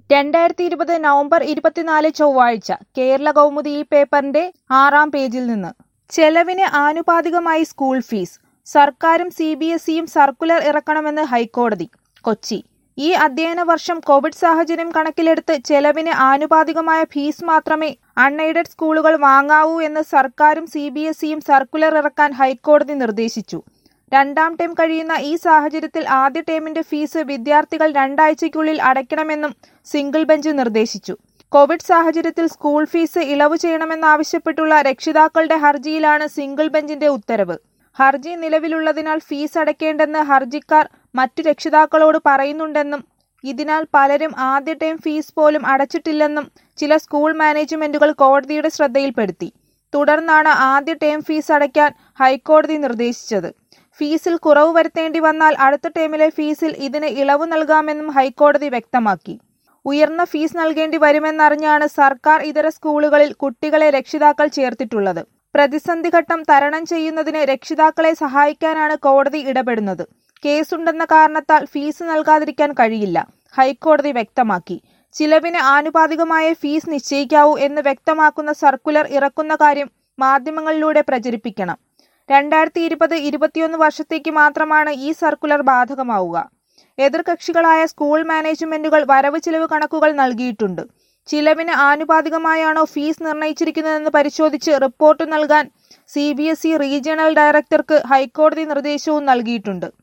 രണ്ടായിരത്തി ഇരുപത് നവംബർ ഇരുപത്തിനാല് ചൊവ്വാഴ്ച കേരള കൗമുദി ഈ പേപ്പറിന്റെ ആറാം പേജിൽ നിന്ന് ചെലവിന് ആനുപാതികമായി സ്കൂൾ ഫീസ് സർക്കാരും സി ബി എസ് ഇയും സർക്കുലർ ഇറക്കണമെന്ന് ഹൈക്കോടതി കൊച്ചി ഈ അധ്യയന വർഷം കോവിഡ് സാഹചര്യം കണക്കിലെടുത്ത് ചെലവിന് ആനുപാതികമായ ഫീസ് മാത്രമേ അൺഎയ്ഡഡ് സ്കൂളുകൾ വാങ്ങാവൂ എന്ന് സർക്കാരും സി ബി എസ് ഇയും സർക്കുലർ ഇറക്കാൻ ഹൈക്കോടതി നിർദ്ദേശിച്ചു രണ്ടാം ടേം കഴിയുന്ന ഈ സാഹചര്യത്തിൽ ആദ്യ ടേമിന്റെ ഫീസ് വിദ്യാർത്ഥികൾ രണ്ടാഴ്ചയ്ക്കുള്ളിൽ അടയ്ക്കണമെന്നും സിംഗിൾ ബെഞ്ച് നിർദ്ദേശിച്ചു കോവിഡ് സാഹചര്യത്തിൽ സ്കൂൾ ഫീസ് ഇളവ് ചെയ്യണമെന്നാവശ്യപ്പെട്ടുള്ള രക്ഷിതാക്കളുടെ ഹർജിയിലാണ് സിംഗിൾ ബെഞ്ചിന്റെ ഉത്തരവ് ഹർജി നിലവിലുള്ളതിനാൽ ഫീസ് അടയ്ക്കേണ്ടെന്ന് ഹർജിക്കാർ മറ്റു രക്ഷിതാക്കളോട് പറയുന്നുണ്ടെന്നും ഇതിനാൽ പലരും ആദ്യ ടേം ഫീസ് പോലും അടച്ചിട്ടില്ലെന്നും ചില സ്കൂൾ മാനേജ്മെന്റുകൾ കോടതിയുടെ ശ്രദ്ധയിൽപ്പെടുത്തി തുടർന്നാണ് ആദ്യ ടേം ഫീസ് അടയ്ക്കാൻ ഹൈക്കോടതി നിർദ്ദേശിച്ചത് ഫീസിൽ കുറവ് വരുത്തേണ്ടി വന്നാൽ അടുത്ത ടേമിലെ ഫീസിൽ ഇതിന് ഇളവ് നൽകാമെന്നും ഹൈക്കോടതി വ്യക്തമാക്കി ഉയർന്ന ഫീസ് നൽകേണ്ടി വരുമെന്നറിഞ്ഞാണ് സർക്കാർ ഇതര സ്കൂളുകളിൽ കുട്ടികളെ രക്ഷിതാക്കൾ ചേർത്തിട്ടുള്ളത് പ്രതിസന്ധി ഘട്ടം തരണം ചെയ്യുന്നതിന് രക്ഷിതാക്കളെ സഹായിക്കാനാണ് കോടതി ഇടപെടുന്നത് കേസുണ്ടെന്ന കാരണത്താൽ ഫീസ് നൽകാതിരിക്കാൻ കഴിയില്ല ഹൈക്കോടതി വ്യക്തമാക്കി ചിലവിന് ആനുപാതികമായ ഫീസ് നിശ്ചയിക്കാവൂ എന്ന് വ്യക്തമാക്കുന്ന സർക്കുലർ ഇറക്കുന്ന കാര്യം മാധ്യമങ്ങളിലൂടെ പ്രചരിപ്പിക്കണം രണ്ടായിരത്തി ഇരുപത് ഇരുപത്തിയൊന്ന് വർഷത്തേക്ക് മാത്രമാണ് ഈ സർക്കുലർ ബാധകമാവുക എതിർകക്ഷികളായ സ്കൂൾ മാനേജ്മെന്റുകൾ വരവ് ചിലവ് കണക്കുകൾ നൽകിയിട്ടുണ്ട് ചിലവിന് ആനുപാതികമായാണോ ഫീസ് നിർണയിച്ചിരിക്കുന്നതെന്ന് പരിശോധിച്ച് റിപ്പോർട്ട് നൽകാൻ C B S E regional ഡയറക്ടർക്ക് ഹൈക്കോടതി നിർദ്ദേശവും നൽകിയിട്ടുണ്ട്